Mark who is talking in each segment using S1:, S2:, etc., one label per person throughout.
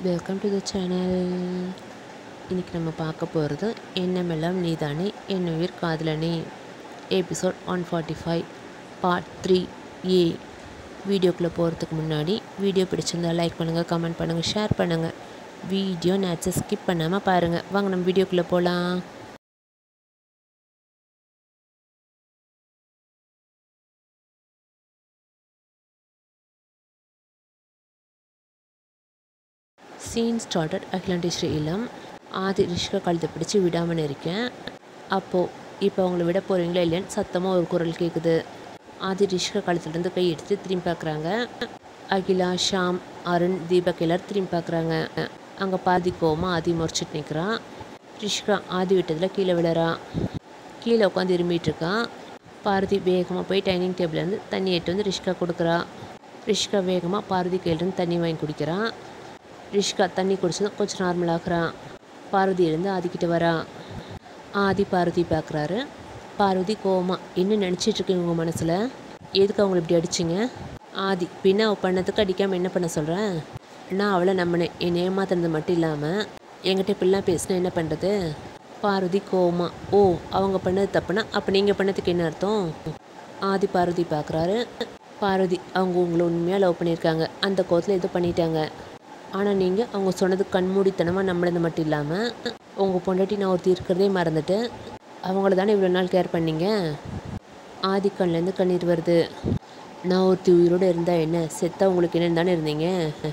S1: Welcome to the channel இன்றைக்கி நம்ம பார்க்க போகிறது எண்ணமெல்லாம் நீதானே என் உயிர் காதலனே episode one forty five part three A வீடியோக்குள்ளே போகிறதுக்கு முன்னாடி வீடியோ பிடிச்சிருந்தா லைக் பண்ணுங்கள் கமெண்ட் பண்ணுங்கள் ஷேர் பண்ணுங்கள் வீடியோ நேச்சை ஸ்கிப் பண்ணாமல் பாருங்கள் வாங்க நம்ம வீடியோக்குள்ளே போகலாம் சீன் ஸ்டார்டட் அகிலாண்டேஸ்வரி இல்லம் ஆதி ரிஷ்கா கழுத்தை பிடிச்சி விடாமல் இருக்கேன் அப்போது இப்போ அவங்கள விட போகிறீங்களா இல்லையான்னு சத்தமாக ஒரு குரல் கேட்குது ஆதி ரிஷ்கா கழுத்துலேருந்து கை எடுத்து திரும்பி பார்க்குறாங்க அகிலா ஷாம் அருண் தீபக் எல்லாரும் திரும்பி பார்க்குறாங்க அங்கே பாதி கோவமா ஆதி முறைச்சிட்டு நிற்கிறான் ரிஷ்கா ஆதி விட்டதில் கீழே விழறா கீழே உட்காந்து இருமிட்டு இருக்கான் பாரதி வேகமாக போய் டைனிங் டேபிள்லேருந்து தண்ணி எடுத்து வந்து ரிஷ்கா கொடுக்குறா ரிஷ்கா வேகமாக பாரதி கையிலேருந்து தண்ணி வாங்கி குடிக்கிறான் ரிஷ்கா தண்ணி குடிச்சதும் கொஞ்சம் நார்மலாகிறான் பார்வதி எழுந்து ஆதிக்கிட்ட வரா ஆதி பார்வதி பார்க்குறாரு பார்வதி கோவமா என்ன நினச்சிட்டு இருக்கீங்க உங்கள் மனசில் எதுக்கு அவங்கள இப்படி அடிச்சிங்க ஆதி பின்ன அவள் பண்ணதுக்கு அடிக்காமல் என்ன பண்ண சொல்கிறேன் நான் அவளை நம்பினேன் என்னை ஏமாத்துனது மட்டும் இல்லாமல் என்கிட்ட இப்படிலாம் பேசினா என்ன பண்ணுறது பார்வதி கோவமா ஓ அவங்க பண்ணது தப்புனா அப்போ நீங்கள் பண்ணதுக்கு என்ன அர்த்தம் ஆதி பார்வதி பார்க்குறாரு பார்வதி அவங்க உங்களை உண்மையாக லவ் பண்ணியிருக்காங்க அந்த கோத்தில் ஏதோ பண்ணிட்டாங்க ஆனால் நீங்கள் அவங்க சொன்னது கண்மூடித்தனமாக நம்பினது மட்டும் இல்லாமல் உங்கள் பொண்டாட்டி நான் ஒருத்தி இருக்கிறதே மறந்துட்டு அவங்கள தானே இவ்வளோ நாள் கேர் பண்ணீங்க ஆதி கண்லேருந்து கண்ணீர் வருது நான் ஒருத்தி உயிரோடு இருந்தால் என்ன செத்தா உங்களுக்கு என்னன்னு தானே இருந்தீங்க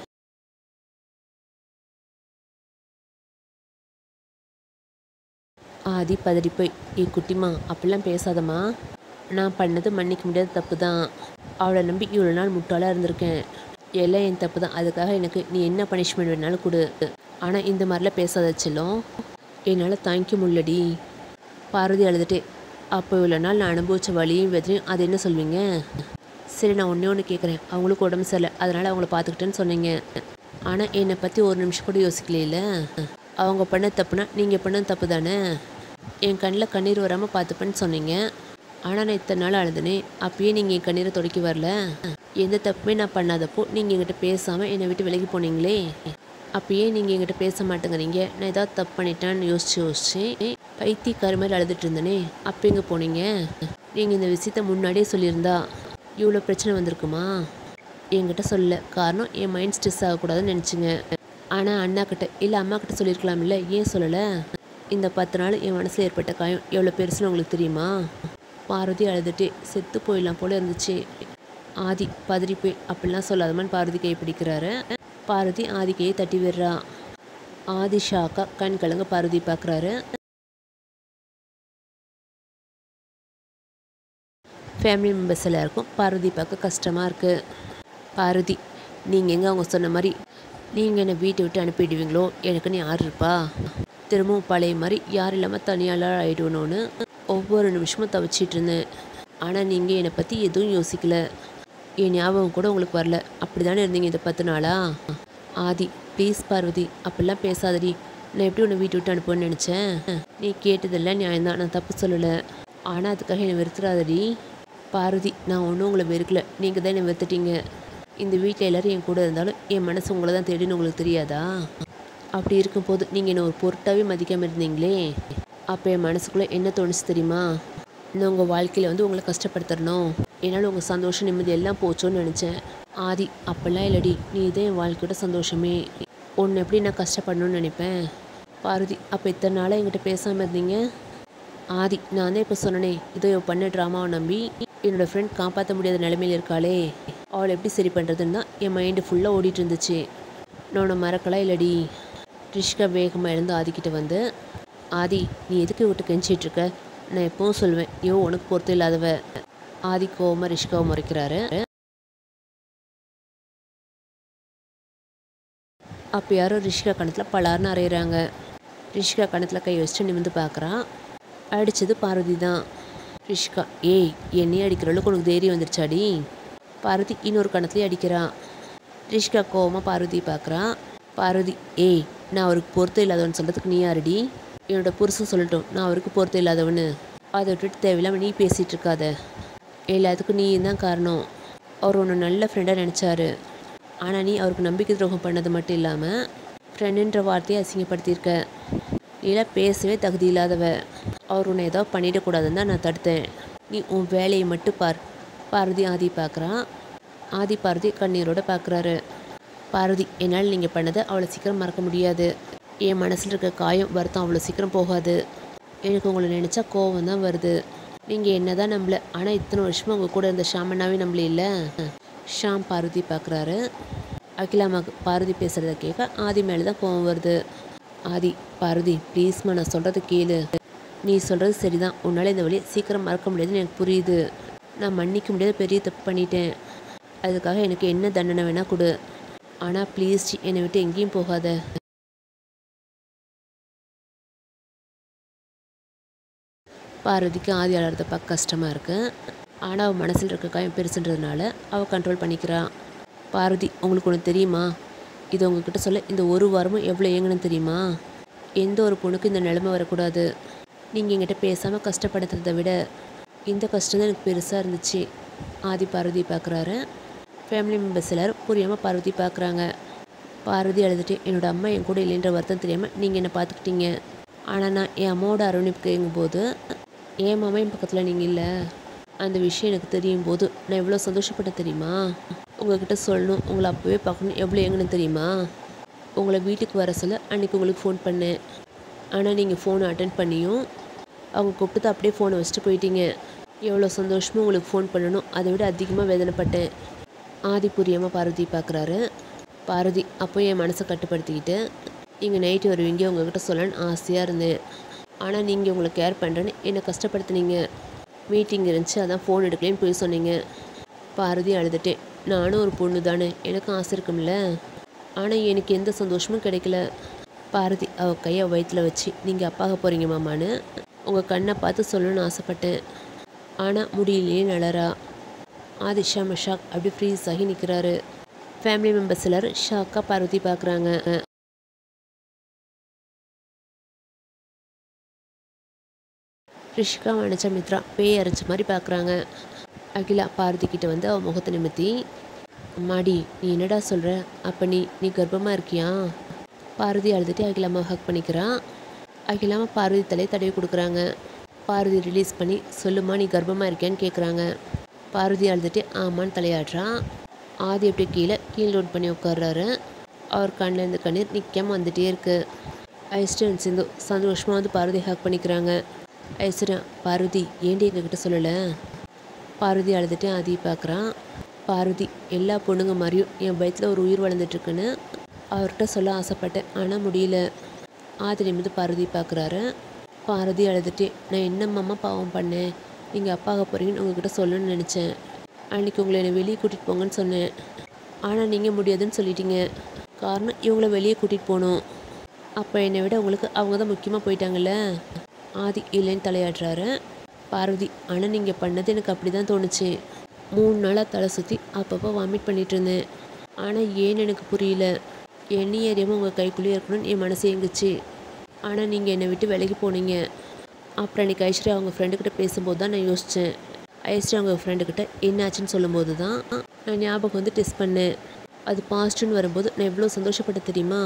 S1: ஆதி பதறி போய் ஏ குட்டிமா அப்படிலாம் பேசாதம்மா நான் பண்ணது மன்னிக்க முடியாத தப்பு தான் அவளை நம்பி இவ்வளோ நாள் முட்டாளாக இருந்திருக்கேன் எல்லாம் என் தப்பு தான் அதுக்காக எனக்கு நீ என்ன பனிஷ்மெண்ட் வேணாலும் கொடு ஆனால் இந்த மாதிரிலாம் பேசாத செல்லம் என்னால் தாங்கிக்க முடியலடி பார்வதி அழுதுட்டே அப்போ இவ்வளோ நாள் நான் அனுபவித்த வழியும் வெதிரையும் அது என்ன சொல்வீங்க சரி நான் ஒன்றே ஒன்று கேட்குறேன் அவங்களுக்கு உடம்பு சரியில்லை அதனால் அவங்கள பார்த்துக்கிட்டேன்னு சொன்னீங்க ஆனால் என்னை பற்றி ஒரு நிமிஷம் கூட யோசிக்கலையில அவங்க பண்ண தப்புனா நீங்கள் பண்ண தப்பு தானே என் கண்ணில் கண்ணீர் வராமல் பார்த்துப்பேன்னு சொன்னீங்க ஆனால் நான் இத்தனை நாள் அழுதுனே அப்பயே நீங்கள் என் கண்ணீரை தொடக்கி வரல எந்த தப்புமே நான் பண்ணாதப்போ நீங்கள் என்கிட்ட பேசாமல் என்னை விட்டு விலகி போனீங்களே அப்பயே நீங்கள் என்கிட்ட பேச மாட்டேங்கிறீங்க நான் ஏதாவது தப்பு பண்ணிட்டேன்னு யோசிச்சு யோசிச்சு பைத்தியக்கார மாதிரி அழுதுட்டு இருந்தேனே அப்போ எங்கே போனீங்க நீங்கள் இந்த விஷயத்த முன்னாடியே சொல்லியிருந்தா இவ்வளோ பிரச்சனை வந்திருக்குமா என்கிட்ட சொல்ல காரணம் என் மைண்ட் ஸ்ட்ரெஸ் ஆகக்கூடாதுன்னு நினச்சிங்க ஆனால் அண்ணா கிட்ட இல்லை அம்மா கிட்ட சொல்லியிருக்கலாம்ல ஏன் சொல்லலை இந்த பத்து நாள் என் மனசில் ஏற்பட்ட காயம் எவ்வளோ பெருசுன்னு உங்களுக்கு தெரியுமா பார்வதி அழுதுட்டு செத்து போயிடலாம் போல இருந்துச்சு ஆதி பதறி போய் அப்படிலாம் சொல்லாதமான்னு பார்வதி கை பிடிக்கிறாரு பார்வதி ஆதி கையை தட்டி விடுறா ஆதி ஷாக்கா கண் கலங்க பார்வதி பார்க்குறாரு ஃபேமிலி மெம்பர்ஸ் எல்லாருக்கும் பார்வதி பார்க்க கஷ்டமாக இருக்குது பார்வதி நீங்கள் எங்கே அவங்க சொன்ன மாதிரி நீங்கள் என்னை வீட்டை விட்டு அனுப்பிடுவீங்களோ எனக்குன்னு யார் இருப்பா திரும்பவும் பழைய மாதிரி யார் இல்லாமல் தனியாளாக ஆகிடணும்னு ஒவ்வொரு நிமிஷமும் தவிச்சிட்டு இருந்தேன் ஆனால் நீங்கள் என்னை பற்றி எதுவும் யோசிக்கல என் ஞாபகம் கூட உங்களுக்கு வரல அப்படி தானே இருந்தீங்க இந்த பத்து நாளா ஆதி ப்ளீஸ் பார்வதி அப்படிலாம் பேசாதடி நான் எப்படி உன்னை வீட்டு விட்டு அனுப்புவேன்னு நினச்சேன் நீ கேட்டதெல்லாம் நியாயம்தான் நான் தப்பு சொல்லலை ஆனால் அதுக்காக என்னை வெறுத்துறாதடி பார்வதி நான் ஒன்றும் உங்களை வெறுக்கல நீங்கள் தான் என்னை வெறுத்துட்டீங்க இந்த வீட்டில் எல்லோரும் என் கூட இருந்தாலும் என் மனசு உங்களை தான் தேடின்னு உங்களுக்கு தெரியாதா அப்படி இருக்கும்போது நீங்கள் என்னை ஒரு பொருட்டாகவே மதிக்காமல் இருந்தீங்களே அப்போ என் மனசுக்குள்ளே என்ன தோணுச்சு தெரியுமா நான் உங்கள் வாழ்க்கையில் வந்து உங்களை கஷ்டப்படுத்தணும் என்னால் உங்கள் சந்தோஷம் நிம்மதி எல்லாம் போச்சோன்னு நினச்சேன் ஆதி அப்போல்லாம் இல்லடி நீ இதே என் வாழ்க்கையோட சந்தோஷமே ஒன்று எப்படி நான் கஷ்டப்படணும்னு நினைப்பேன் பார்வதி அப்போ இத்தனை நாளாக என்கிட்ட பேசாமல் இருந்தீங்க ஆதி நான் தான் இப்போ சொன்னனே இதோ இவ பண்ண ட்ராமாவை நம்பி என்னோடய ஃப்ரெண்ட் காப்பாற்ற முடியாத நிலைமையில் இருக்காளே அவளை எப்படி சரி பண்ணுறதுன்னு தான் என் மைண்டு ஃபுல்லாக ஓடிட்டு இருந்துச்சு நான் உன்னை மறக்கலாம் இல்லடி ரிஷ்கா வேகமாக எழுந்து ஆதிக்கிட்ட வந்து ஆதி நீ எதுக்கு விட்டு கெஞ்சிட்டு இருக்க நான் எப்பவும் சொல்லுவேன் ஐயோ உனக்கு பொறுத்து இல்லாதவ ஆதி கோவமாக ரிஷ்காவை முறைக்கிறாரு அப்போ யாரோ ரிஷ்கா கணத்தில் பலார்னு அரைகிறாங்க ரிஷ்கா கணத்தில் கை வச்சுட்டு நிமிந்து பார்க்குறான் அடித்தது பார்வதி தான் ரிஷ்கா ஏய் என்னையே அடிக்கிற அளவுக்கு உனக்கு தைரியம் வந்துருச்சாடி பார்வதி இன்னொரு கணத்துலேயே அடிக்கிறான் ரிஷ்கா கோவமாக பார்வதி பார்க்குறான் பார்வதி ஏய் நான் அவருக்கு பொறுத்த இல்லாதவன் சொல்கிறதுக்கு நீ யாருடி என்னோட புருஷன் சொல்லட்டும் நான் அவருக்கு பொறுத்த இல்லாதவனு அதை விட்டுட்டு தேவையில்லாமல் நீ பேசிகிட்டு இருக்காத எல்லாத்துக்கும் நீ தான் காரணம் அவர் ஒன்று நல்ல ஃப்ரெண்டாக நினச்சாரு ஆனால் நீ அவருக்கு நம்பிக்கை துரோகம் பண்ணது மட்டும் இல்லாமல் ஃப்ரெண்டுன்ற வார்த்தையை அசிங்கப்படுத்தியிருக்க நீலாம் பேசவே தகுதி இல்லாதவ அவர் உன்னை ஏதோ பண்ணிடக்கூடாதுன்னு தான் நான் தடுத்தேன் நீ உன் வேலையை மட்டும் பார் பார்வதி ஆதி பார்க்குறான் ஆதி பார்வதி கண்ணீரோட பார்க்குறாரு பார்வதி என்னால் நீங்கள் பண்ணதை அவ்வளோ சீக்கிரம் மறக்க முடியாது என் மனசில் இருக்க காயம் வருத்தம் அவ்வளோ சீக்கிரம் போகாது எனக்கு உங்களை நினச்சா கோவம் தான் வருது நீங்கள் என்ன தான் நம்பல ஆனால் இத்தனை வருஷமாக உங்கள் கூட இருந்த ஷாமண்ணாவே நம்பல இல்லை ஷாம் பார்வதி பார்க்குறாரு அகிலாமாக்கு பார்வதி பேசுகிறத கேட்க ஆதி மேலே தான் கோவம் வருது ஆதி பார்வதி ப்ளீஸ்மா நான் சொல்கிறது கேளு நீ சொல்கிறது சரிதான் உன்னால் இந்த வழியை சீக்கிரம் மறக்க முடியாதுன்னு எனக்கு புரியுது நான் மன்னிக்க முடியாத பெரிய தப்பு பண்ணிட்டேன் அதுக்காக எனக்கு என்ன தண்டனை வேணால் கொடு ஆனால் ப்ளீஸ் என்னை விட்டு எங்கேயும் போகாத பார்வதிக்கு ஆதி அழகிறத பார்க்க கஷ்டமாக இருக்குது ஆனால் அவள் மனசில் இருக்க காயம் பெருசுன்றதுனால அவள் கண்ட்ரோல் பண்ணிக்கிறான் பார்வதி உங்களுக்கு ஒன்று தெரியுமா இது உங்ககிட்ட சொல்ல இந்த ஒரு வாரமும் எவ்வளோ ஏங்கணும்னு தெரியுமா எந்த ஒரு பொண்ணுக்கும் இந்த நிலைமை வரக்கூடாது நீங்கள் என்கிட்ட பேசாமல் கஷ்டப்படுத்துறதை விட இந்த கஷ்டம் தான் எனக்கு பெருசாக இருந்துச்சு ஆதி பார்வதி பார்க்குறாரு ஃபேமிலி மெம்பர்ஸ் எல்லோரும் புரியாமல் பார்வதி பார்க்குறாங்க பார்வதி அழுதுட்டு என்னோட அம்மா என் கூட இல்லைன்ற வருத்தம் தெரியாமல் நீங்கள் என்னை பார்த்துக்கிட்டீங்க ஆனால் நான் என் அம்மாவோட அரவணைப்பு கேட்கும்போது என் மாமா என் பக்கத்தில் நீங்கள் இல்லை அந்த விஷயம் எனக்கு தெரியும் போது நான் எவ்வளோ சந்தோஷப்பட்டேன் தெரியுமா உங்ககிட்ட சொல்லணும் உங்களை அப்போவே பார்க்கணும் எவ்வளோ எங்கன்னு தெரியுமா உங்களை வீட்டுக்கு வர சொல்ல அன்றைக்கி உங்களுக்கு ஃபோன் பண்ணேன் ஆனால் நீங்கள் ஃபோனை அட்டன் பண்ணியும் அவங்க கூப்பிட்டு அப்படியே ஃபோனை வச்சுட்டு போயிட்டீங்க எவ்வளோ சந்தோஷமாக உங்களுக்கு ஃபோன் பண்ணணும் அதை விட அதிகமாக வேதனைப்பட்டேன் ஆதி புரியாமல் பார்வதி பார்க்குறாரு பார்வதி அப்போ என் மனசை கட்டுப்படுத்திக்கிட்டு நீங்கள் நைட்டு வருவீங்க உங்ககிட்ட சொல்லணும்னு ஆசையாக இருந்தேன் ஆனால் நீங்கள் உங்களை கேர் பண்ணுறேன்னு என்னை கஷ்டப்படுத்துனீங்க மீட்டிங் இருந்துச்சு அதான் ஃபோன் எடுக்கலேன்னு போய் சொன்னீங்க பார்வதி அழுதுட்டேன் நானும் ஒரு பொண்ணு தானே எனக்கும் ஆசை இருக்கும்ல ஆனால் எனக்கு எந்த சந்தோஷமும் கிடைக்கல பாரதி அவள் கையை வயிற்றில் வச்சு நீங்கள் அப்பாக போகிறீங்க மாமான்னு உங்கள் கண்ணை பார்த்து சொல்லணும்னு ஆசைப்பட்டேன் ஆனால் முடியலையே நலரா ஆதி ஷாம ஷாக் அப்படி ஃப்ரீஸ் ஆகி நிற்கிறாரு ஃபேமிலி மெம்பர்ஸ் எல்லோரும் ஷாக்காக பார்வதி பார்க்குறாங்க ரிஷிகா மனச்ச மித்ரா பேய் அரைச்ச மாதிரி பார்க்குறாங்க அகிலா பார்வதி கிட்ட வந்து அவள் முகத்தை நிமித்தி அம்மாடி நீ என்னடா சொல்கிற அப்போ நீ நீ கர்ப்பமாக இருக்கியா பார்வதி அழுதுட்டு அகிலாமா ஹக் பண்ணிக்கிறான் அகிலாமா பார்வதி தலையை தடவி கொடுக்குறாங்க பார்வதி ரிலீஸ் பண்ணி சொல்லுமா நீ கர்ப்பமாக இருக்கியான்னு கேட்குறாங்க பார்வதி அழுதுட்டு ஆமான்னு தலையாடுறான் ஆதி அப்படியே கீழே கீழ் லோட் பண்ணி உட்கார்றாரு அவர் கண்ணில் இருந்து கண்ணீர் நிற்காம வந்துட்டே இருக்கு ஐஸ்வர்யன் சிந்து சந்தோஷமாக வந்து பார்வதி ஹக் பண்ணிக்கிறாங்க ஐஸ்வர்யா பார்வதி ஏண்டி எங்ககிட்ட சொல்லலை பார்வதி அழுதுட்டு ஆதி பார்க்குறான் பார்வதி எல்லா பொண்ணுங்க மாதிரியும் என் பயத்தில் ஒரு உயிர் வளர்ந்துட்டுருக்குன்னு அவர்கிட்ட சொல்ல ஆசைப்பட்டேன் ஆனால் முடியல ஆதி நிமிந்து பார்வதி பார்க்குறாரு பார்வதி அழுதுட்டு நான் என்னம்மாம்மா பாவம் பண்ணேன் நீங்கள் அப்பாக போகிறீங்கன்னு உங்ககிட்ட சொல்லணும்னு நினச்சேன் அன்றைக்கி உங்களை என்னை வெளியே கூட்டிகிட்டு போங்கன்னு சொன்னேன் ஆனால் நீங்கள் முடியாதுன்னு சொல்லிட்டீங்க காரணம் இவங்கள வெளியே கூட்டிகிட்டு போகணும் அப்போ என்னை விட உங்களுக்கு அவங்க தான் முக்கியமாக போயிட்டாங்கல்ல ஆதி இல்லைன்னு தலையாடுறாரு பார்வதி ஆனால் நீங்கள் பண்ணது எனக்கு அப்படி தான் தோணுச்சு மூணு நாளாக தலை சுற்றி அப்பப்போ வாமிட் பண்ணிட்டு இருந்தேன் ஆனால் ஏன்னு எனக்கு புரியல எண்ணி அறியாமல் உங்கள் கைக்குள்ளேயே இருக்கணும்னு என் மனசு ஏங்குச்சு ஆனால் நீங்கள் என்னை விட்டு விலகி போனீங்க அப்புறம் அன்றைக்கி ஐஸ்வர்யா அவங்க ஃப்ரெண்டுக்கிட்ட பேசும்போது தான் நான் யோசித்தேன் ஐஸ்வர்யா அவங்க ஃப்ரெண்டுக்கிட்ட என்னாச்சுன்னு சொல்லும்போது தான் நான் ஞாபகம் வந்து டெஸ்ட் பண்ணேன் அது பாசிட்டிவ்னு வரும்போது நான் எவ்வளோ சந்தோஷப்பட்ட தெரியுமா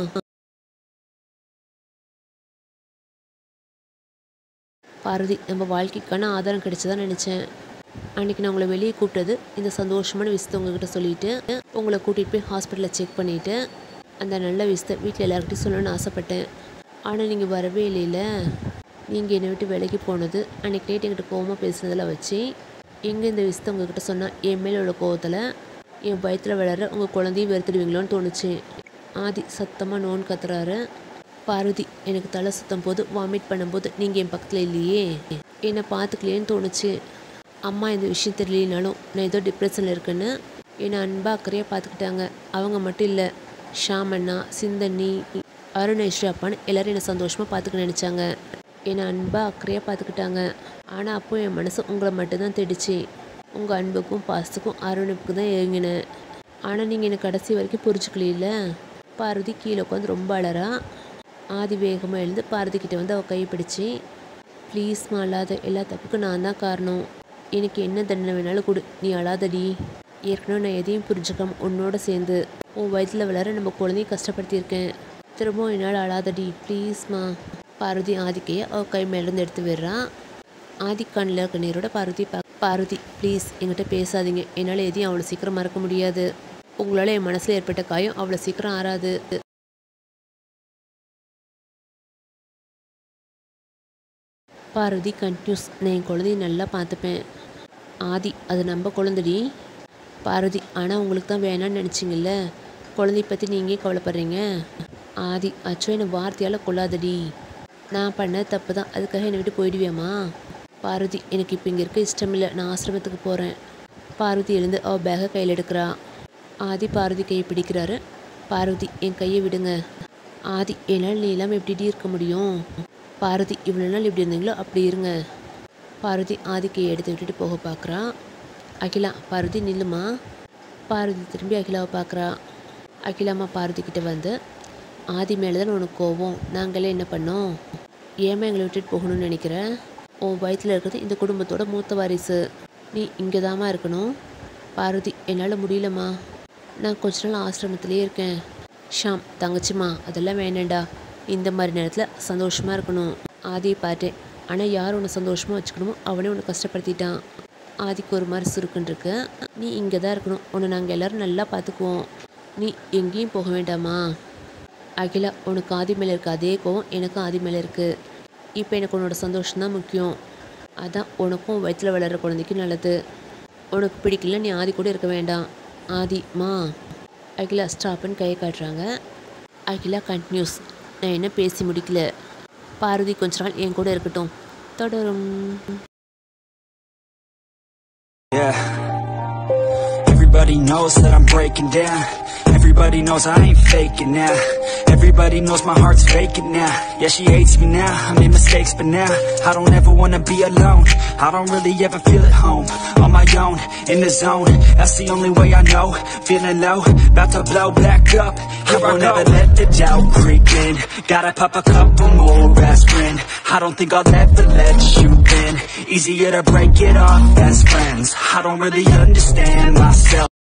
S1: பார்வதி நம்ம வாழ்க்கைக்கான ஆதாரம் கிடைச்சதா நினச்சேன் அன்றைக்கி நான் உங்களை வெளியே கூப்பிட்டது இந்த சந்தோஷமான விஷயத்தை உங்ககிட்ட சொல்லிவிட்டு உங்களை கூட்டிகிட்டு போய் ஹாஸ்பிட்டலில் செக் பண்ணிவிட்டு அந்த நல்ல விஷயத்தை வீட்டில் எல்லாருக்கிட்டையும் சொல்லணும்னு ஆசைப்பட்டேன் ஆனால் நீங்கள் வரவே இல்லைல்ல நீங்கள் என்னை விட்டு விலகி போனது அன்றைக்கி நைட் என்கிட்ட கோவமாக பேசுனதில் வச்சு எங்கே இந்த விஷயத்தை உங்ககிட்ட சொன்னால் என் மேலே உள்ள கோவத்தில் என் பயத்தில் விளையாடுற உங்கள் குழந்தையும் வெறுத்துடுவீங்களோன்னு தோணுச்சு ஆதி சத்தமாக நோன் கத்துறாரு பார்வதி எனக்கு தலை சுத்தம் போது வாமிட் பண்ணும்போது நீங்கள் என் பக்கத்தில் இல்லையே என்னை பார்த்துக்கலையேன்னு தோணுச்சு அம்மா இந்த விஷயம் தெரியலனாலும் நான் ஏதோ டிப்ரெஷனில் இருக்கேன்னு என்னை அன்பாக அக்கறையாக பார்த்துக்கிட்டாங்க அவங்க மட்டும் இல்லை ஷாமண்ணா சிந்தண்ணி அருணேஸ்வரி அப்பான்னு எல்லோரும் என்னை சந்தோஷமாக பார்த்துக்க நினச்சாங்க என்னை அன்பாக அக்கறையாக பார்த்துக்கிட்டாங்க ஆனால் அப்போ என் மனசு உங்களை மட்டும்தான் தேடிச்சு உங்கள் அன்புக்கும் பாசத்துக்கும் அரவணைப்புக்கு தான் இறங்கினேன் ஆனால் நீங்கள் என்னை கடைசி வரைக்கும் புரிஞ்சுக்கல பார்வதி கீழே உட்காந்து ரொம்ப அழறா ஆதி வேகமாக எழுந்து பாரதி கிட்ட வந்து அவள் கையை பிடிச்சி ப்ளீஸ்மா அழாத எல்லா தப்புக்கும் நான் தான் காரணம் எனக்கு என்ன தண்டனை வேணாலும் கொடு நீ அழாதடி ஏற்கனவே நான் எதையும் புரிஞ்சுக்காம உன்னோட சேர்ந்து உன் வயிற்றில் விளையாட நம்ம குழந்தையும் கஷ்டப்படுத்தியிருக்கேன் திரும்பவும் என்னால் அழாதடி ப்ளீஸ்மா பார்வதி ஆதிக்கையை அவ கை மேலேருந்து எடுத்து விடுறான் ஆதி கண்ணில் இருக்க நீரோட பார்வதி பா பார்வதி ப்ளீஸ் என்கிட்ட பேசாதீங்க என்னால் எதையும் அவ்வளோ சீக்கிரம் மறக்க முடியாது உங்களால் என் மனசில் ஏற்பட்ட காயம் அவ்வளோ சீக்கிரம் ஆறாது பார்வதி கண்டினியூஸ் நான் என் குழந்தைய நல்லா பார்த்துப்பேன் ஆதி அது நம்ம குழந்தைடி பார்வதி ஆனால் உங்களுக்கு தான் வேணான்னு நினச்சிங்கல்ல குழந்தைய பற்றி நீங்கள் கவலைப்படுறீங்க ஆதி அச்சோ என்னை வார்த்தையால் கொள்ளாதடி நான் பண்ண தப்பு தான் அதுக்காக என்னை விட்டு போயிடுவியாம்மா பார்வதி எனக்கு இப்போ இங்கே இருக்க இஷ்டம் இல்லை நான் ஆசிரமத்துக்கு போகிறேன் பார்வதி எழுந்து அவள் பேகை கையில் எடுக்கிறா ஆதி பார்வதி கையை பிடிக்கிறாரு பார்வதி என் கையை விடுங்க ஆதி என்னால் நீ இல்லாமல் எப்படி இருக்க முடியும் பார்வதி இவ்வளோ நாள் எப்படி இருந்தீங்களோ அப்படி இருங்க பார்வதி ஆதி கையை எடுத்து விட்டுட்டு போக பார்க்குறா அகிலா பார்வதி நில்லுமா பார்வதி திரும்பி அகிலாவை பார்க்குறா அகிலாம்மா பார்வதி கிட்ட வந்து ஆதி மேலே தான் உனக்கு கோவம் நாங்களே என்ன பண்ணோம் ஏமா எங்களை விட்டுட்டு போகணும்னு நினைக்கிறேன் உன் வயிற்றில் இருக்கிறது இந்த குடும்பத்தோட மூத்த வாரிசு நீ இங்கே தாம்மா இருக்கணும் பார்வதி என்னால் முடியலம்மா நான் கொஞ்ச நாள் ஆசிரமத்திலே இருக்கேன் ஷாம் தங்கச்சிம்மா அதெல்லாம் வேணாண்டா இந்த மாதிரி நேரத்தில் சந்தோஷமாக இருக்கணும் ஆதியை பார்த்தேன் ஆனால் யார் உன்னை சந்தோஷமாக வச்சுக்கணுமோ அவனே உன்னை கஷ்டப்படுத்திட்டான் ஆதிக்கு ஒரு மாதிரி சுருக்குன்னு இருக்கு நீ இங்கே தான் இருக்கணும் உன்னை நாங்கள் எல்லோரும் நல்லா பார்த்துக்குவோம் நீ எங்கேயும் போக வேண்டாமா அகிலா உனக்கு ஆதி மேலே இருக்க அதே கோவம் எனக்கும் ஆதி மேலே இருக்குது இப்போ எனக்கு உன்னோட சந்தோஷம் தான் முக்கியம் அதான் உனக்கும் வயிற்றில் வளர்கிற குழந்தைக்கும் நல்லது உனக்கு பிடிக்கல நீ ஆதி கூட இருக்க வேண்டாம் ஆதி மா அகிலா ஸ்டாப்னு கையை காட்டுறாங்க அகிலா கண்டினியூஸ் நான் என்ன பேசி முடிக்கல பார்வதி கொஞ்ச நாள் என் கூட இருக்கட்டும் தொடரும்
S2: Yeah. Everybody knows that I'm breaking down. Everybody knows I ain't faking now. Everybody knows my heart's vacant now. Yeah, she hates me now. I made mistakes, but now I don't ever wanna be alone. I don't really ever feel at home. On my own, in the zone. That's the only way I know. Feeling low, about to blow back up. Here I won't ever let the doubt creep in. Gotta pop a couple more aspirin. I don't think I'll ever let you in. Easier to break it off best friends. I don't really understand myself.